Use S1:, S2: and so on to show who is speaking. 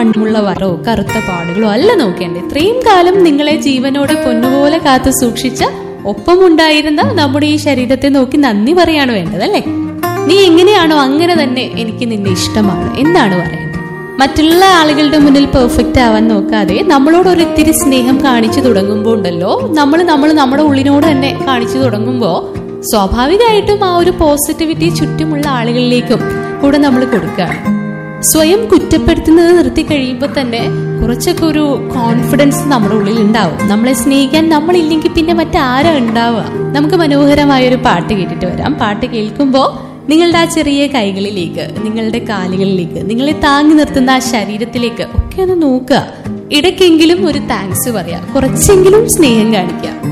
S1: വണ്ണമുള്ള വരോ കറുത്ത പാടുകളോ അല്ല നോക്കേണ്ടത് ഇത്രയും കാലം നിങ്ങളെ ജീവനോടെ പൊന്നുപോലെ കാത്തു സൂക്ഷിച്ച ഒപ്പമുണ്ടായിരുന്ന നമ്മുടെ ഈ ശരീരത്തെ നോക്കി നന്ദി പറയാണ് വേണ്ടത് അല്ലേ നീ എങ്ങനെയാണോ അങ്ങനെ തന്നെ എനിക്ക് നിന്നെ ഇഷ്ടമാണ് എന്താണ് പറയേണ്ടത് മറ്റുള്ള ആളുകളുടെ മുന്നിൽ പെർഫെക്റ്റ് ആവാൻ നോക്കാതെ നമ്മളോട് ഒരു ഇത്തിരി സ്നേഹം കാണിച്ചു തുടങ്ങുമ്പോൾ ഉണ്ടല്ലോ നമ്മൾ നമ്മൾ നമ്മുടെ ഉള്ളിനോട് തന്നെ കാണിച്ചു തുടങ്ങുമ്പോൾ സ്വാഭാവികമായിട്ടും ആ ഒരു പോസിറ്റിവിറ്റി ചുറ്റുമുള്ള ആളുകളിലേക്കും കൂടെ നമ്മൾ കൊടുക്കുകയാണ് സ്വയം കുറ്റപ്പെടുത്തുന്നത് നിർത്തി കഴിയുമ്പോൾ തന്നെ കുറച്ചൊക്കെ ഒരു കോൺഫിഡൻസ് നമ്മുടെ ഉള്ളിൽ ഉണ്ടാവും നമ്മളെ സ്നേഹിക്കാൻ നമ്മളില്ലെങ്കിൽ പിന്നെ മറ്റാരാ ഉണ്ടാവുക നമുക്ക് മനോഹരമായ ഒരു പാട്ട് കേട്ടിട്ട് വരാം പാട്ട് കേൾക്കുമ്പോൾ നിങ്ങളുടെ ആ ചെറിയ കൈകളിലേക്ക് നിങ്ങളുടെ കാലുകളിലേക്ക് നിങ്ങളെ താങ്ങി നിർത്തുന്ന ആ ശരീരത്തിലേക്ക് ഒക്കെ ഒന്ന് നോക്കുക ഇടയ്ക്കെങ്കിലും ഒരു താങ്ക്സ് പറയാം കുറച്ചെങ്കിലും സ്നേഹം കാണിക്കുക